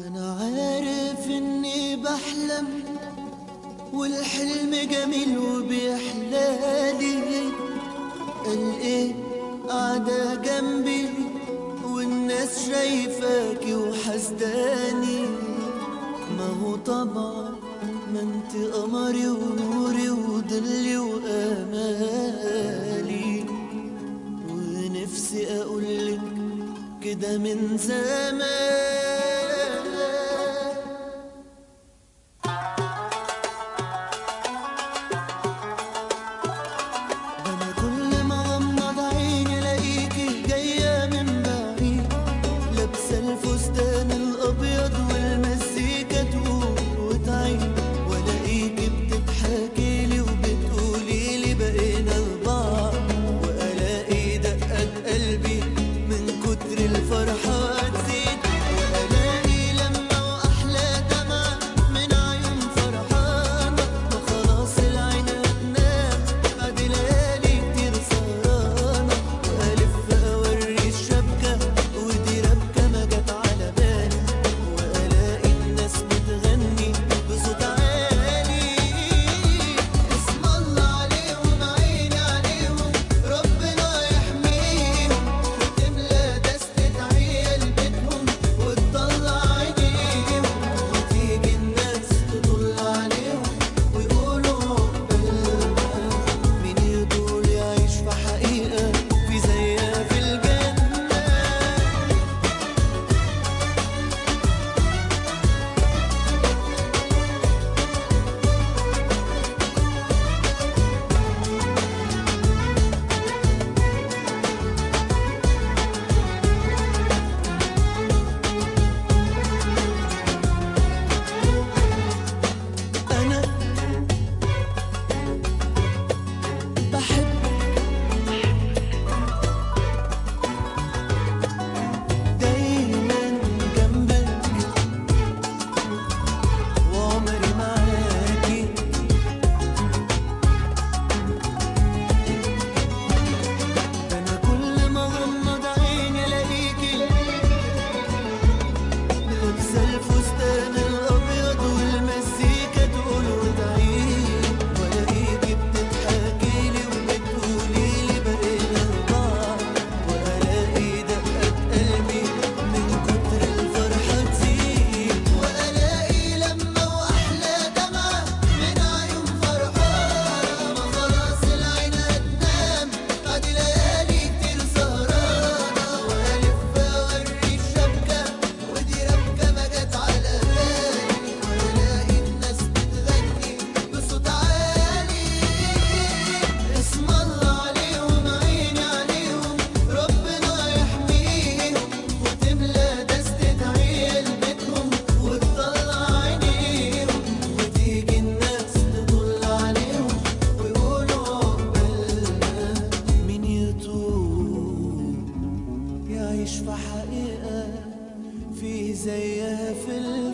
أنا عارف إني بحلم والحلم جميل وبيحلالي قال إيه قاعدة جنبي والناس شايفاكي وحسداني ما هو طبعا ما انت قمري ونوري وضلي وامالي ونفسي اقولك كده من زمان ده انا كل ما اغمض عيني الاقيكي جايه من بعيد لابسه الفستان الابيض والمزيكا تقول وتعيد والاقيكي بتضحكي لي وبتقولي لي بقينا لبعض والاقي دقات قلبي من كتر الفرحه تزيد والاقي لما واحلى دمعه من عيون فرحانه ما خلاص العين هتنام بعد ليالي كتير سهرانه والف اوري الشبكه ودي ربكه ما جت على بالي والاقي الناس بتغني بصوت عالي اسم الله عليهم عيني عليهم ربنا يحميهم وتملى دستة عيال بيتهم وتطلع عينيهم وتيجي الناس تطل عليهم ويقولوا عقبالنا مين يطول يعيش في حقيقة في زيها في الجنة أنا بحبك دايما جنبك وعمري معاكي ده أنا كل ما أغمض عيني ألاقيكي لابسة الفستان الأبيض والمزيكا تقول وتعيد وألاقيكي بتضحكي لي وبتقولي لي بقينا لبعض وألاقي دقات قلبي من كتر الفرحة تزيد وألاقي لما وأحلى دمعة من عيون فرحانة ما خلاص العين هتنام بعد ليالي كتير سهرانة وألف أوري الشبكة ودي ربكة ما جت على بالي وألاقي الناس بتغني بصوت عالي اسم الله عليهم عيني عليهم ربنا يحميهم وتملى دستة عيال بيتهم وتطلع عينيهم وتيجي الناس تطل عليهم ويقولوا عقبالنا مين يطول يعيش في حقيقة في زيها في الجنة